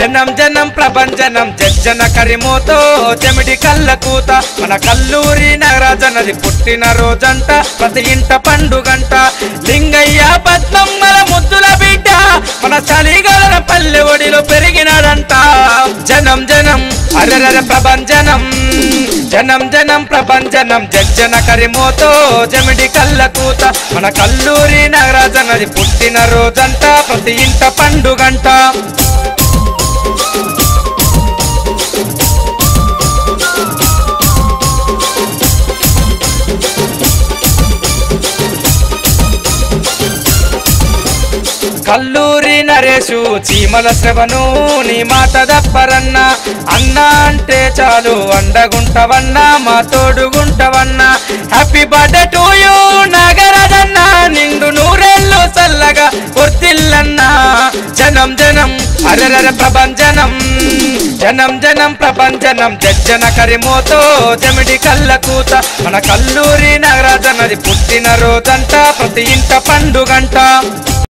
జనం జనం ప్రభంజనం జజ్జన కరిమోతో చెమిడి కళ్ళ కూత మన కల్లూరి నగరాజనది పుట్టిన రోజంట ప్రతి ఇంట పండుగంట లింగయ్య పద్మమ్మల ముద్దుల బిడ్డ మన చలిగల పల్లె ఒడిలో పెరిగినాడంట జనం జనం అరరర ప్రభంజనం జనం జనం ప్రభంజనం జజ్జన కరిమోతో జమిడి కళ్ళ కూత మన కల్లూరి నగరాజనది పుట్టిన రోజంట ప్రతి ఇంట పండుగంట కల్లూరి నరేషు చీమల శ్రవను నీ మాట దప్పరన్న అన్నా అంటే చాలు అండగుంటవన్నా మా తోడుగుంటవన్నా హ్యాపీ బర్త్డే టు యూ నాగరాజన్న నిండు నూరేళ్ళు చల్లగా పొర్తిల్లన్నా జనం జనం అరరర ప్రభంజనం జనం జనం ప్రభంజనం జజ్జన కరిమోతో జమిడి కళ్ళ కూత మన కల్లూరి నగరాజనది పుట్టిన రోజంట ప్రతి ఇంట పండుగంట